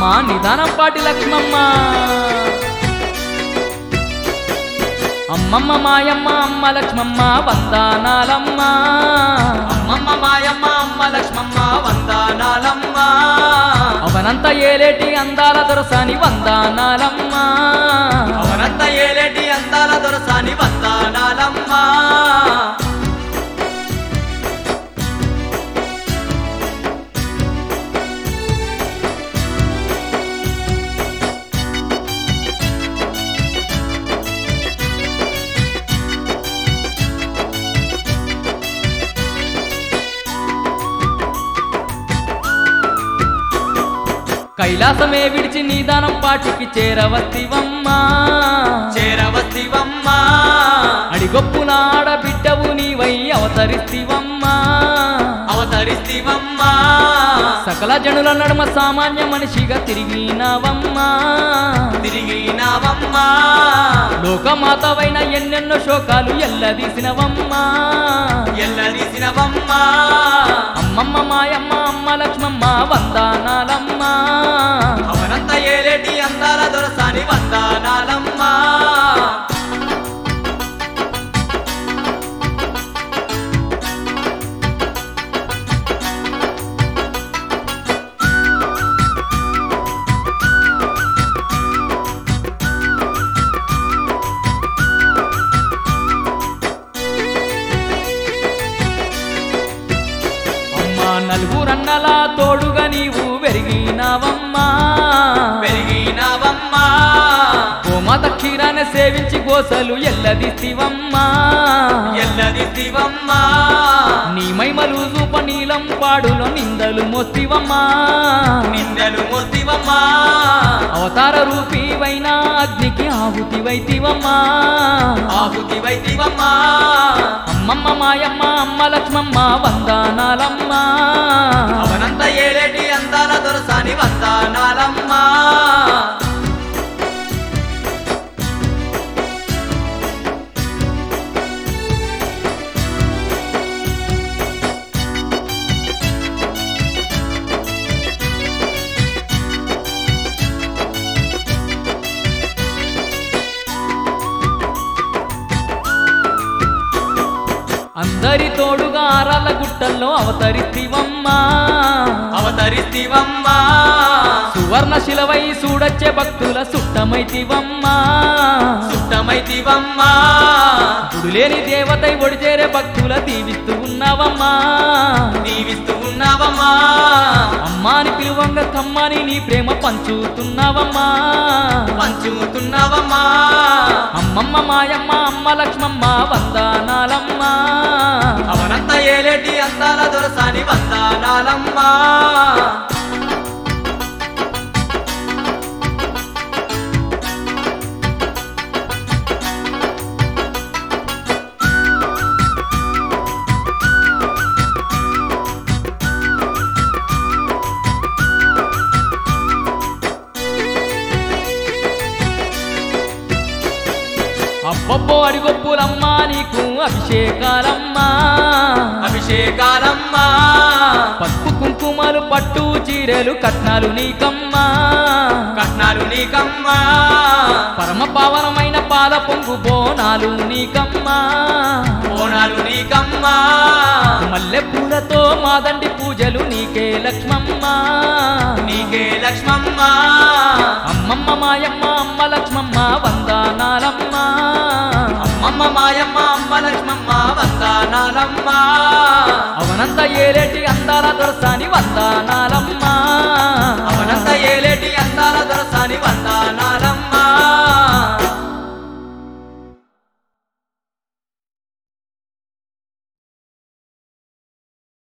అమ్మా నిదానం పాటి లక్ష్మమ్మ అమ్మమ్మ మాయమ్మ అమ్మ లక్ష్మమ్మ వందానాలమ్మ అమ్మమ్మ మాయమ్మ అమ్మ లక్ష్మమ్మ వందనాలమ్మ అవనంత ఏలేటి అందాల దొరసాని వందానాలమ్మ అవనంత ఏలేటి అందాల దొరసాని వందనాలమ్మ కైలాసమే విడిచి నిదానం పాటికి చేరవత్తివమ్మ చేరవస్తివమ్మ అడిగొప్పున ఆడబిడ్డవు నీవై అవతరిస్తివమ్మ అవతరిస్తివమ్మ సకల జనుల నడుమ సామాన్య మనిషిగా తిరిగినవమ్మ తిరిగినావమ్మ లోకమాతవైన ఎన్నెన్నో శోకాలు ఎల్లదీసినవమ్మ ఎల్లదీసినవమ్మ అమ్మమ్మ మాయమ్మ అమ్మ లక్ష్మమ్మ వందానాలమ్మ అవనంత ఏలేటి అందాల దొరసాని వందనాలమ్మ అమ్మ నలుగురన్నలా తోడుగా నీవు పెరిగినావమ్మా పెరిగినావమ్మ గోమాత క్షీరాన్ని సేవించి గోసలు ఎల్లదిస్తివమ్మా ఎల్లదిస్తివమ్మ నీ మైమలు చూప నీలం పాడులో నిందలు మోస్తివమ్మా నిందలు మోస్తివమ్మ అవతార రూపీవైన అగ్నికి ఆహుతివైతివమ్మా ఆహుతి వైతివమ్మ అమ్మమ్మ మాయమ్మ అమ్మ లక్ష్మమ్మ వందానాలమ్మ అవనంత ఏలేటి అందాల దొరసాని వందనాలమ్మ అందరి తోడుగా ఆరాల గుట్టల్లో అవతరిస్తివమ్మా అవతరిస్తివమ్మ సువర్ణ శిలవై చూడచ్చే భక్తుల సుట్టమైతివమ్మా సుట్టమైతివమ్మ గుడులేని దేవతై ఒడిచేరే భక్తుల దీవిస్తూ ఉన్నావమ్మా దీవిస్తూ ఉన్నావమ్మా అమ్మాని పిలువంగ కమ్మాని నీ ప్రేమ పంచుతున్నావమ్మా పంచుతున్నావమ్మా అమ్మమ్మ మాయమ్మ అమ్మ లక్ష్మమ్మ వందానాలమ్మా అవనంత ఏలేటి అందాల దొరసాని వందనాలమ్మా అబ్బబ్బో అడిగొప్పులమ్మా నీకు అభిషేకాలమ్మా అభిషేకాలమ్మా పసుపు కుంకుమలు పట్టు చీరలు కట్నాలు నీకమ్మా కట్నాలు నీకమ్మా పరమ పావనమైన పాల పొంగు బోనాలు నీకమ్మా బోనాలు నీకమ్మా మల్లె పూలతో మాదండి పూజలు నీకే లక్ష్మమ్మ నీకే లక్ష్మమ్మ అమ్మమ్మ మాయమ్మ అమ్మ లక్ష్మమ్మ వందానాలమ్మ అమ్మమ్మ మాయమ్మ అమ్మ లక్ష్మమ్మ వందనాలమ్మా అవనంత ఏలేటి అందాల దొరసాని వందానాలమ్మ